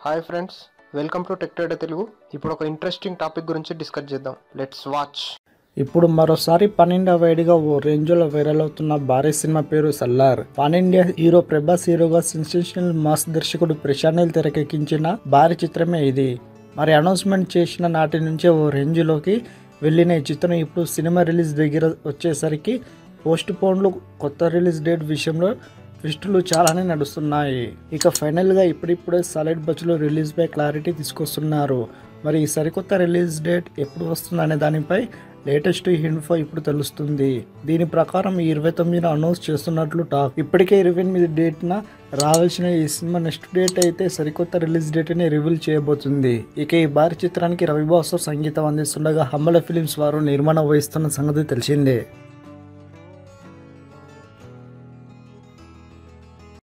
hi friends welcome to tech trader Telugu ఇప్పుడు ఒక interesting topic గురించి డిస్కస్ చేద్దాం లెట్స్ వాచ్ ఇప్పుడు మరోసారి పాన్ ఇండియా వైడ్గా ఓ రేంజ్లో వైరల్ అవుతున్న భారీ సినిమా పేరు Salaar pan India hero Prabhas హీరోగా సెన్సేషనల్ మాస్ దర్శకుడు ప్రశాంత్ తెరకెక్కించిన భారీ చిత్రమే ఇది మరి అనౌన్స్మెంట్ చేసిన నాటి నుంచే ఓ రేంజ్లోకి వెళ్ళిన ఈ చిత్రం ఇప్పుడు సినిమా రిలీజ్ దగ్గర వచ్చేసరికి పోస్ట్ పోన్లు కొత్త రిలీజ్ డేట్ విషయంలో ట్విస్టులు చాలానే నడుస్తున్నాయి ఇక ఫైనల్గా ఇప్పుడిప్పుడే సాలిడ్ బచ్లో రిలీజ్పై క్లారిటీ తీసుకొస్తున్నారు మరి ఈ సరికొత్త రిలీజ్ డేట్ ఎప్పుడు వస్తుందనే దానిపై లేటెస్ట్ ఇన్ఫో ఇప్పుడు తెలుస్తుంది దీని ప్రకారం ఈ ఇరవై తొమ్మిదిన అనౌన్స్ చేస్తున్నట్లు టాక్ ఇప్పటికే ఇరవై ఎనిమిది డేట్న రావాల్సిన ఈ సినిమా నెక్స్ట్ డేట్ అయితే సరికొత్త రిలీజ్ డేట్ని రివీల్ చేయబోతుంది ఇక ఈ భారీ చిత్రానికి రవిబాసు సంగీతం అందిస్తుండగా హమ్మల ఫిలిమ్స్ వారు నిర్మాణం వహిస్తున్న సంగతి తెలిసిందే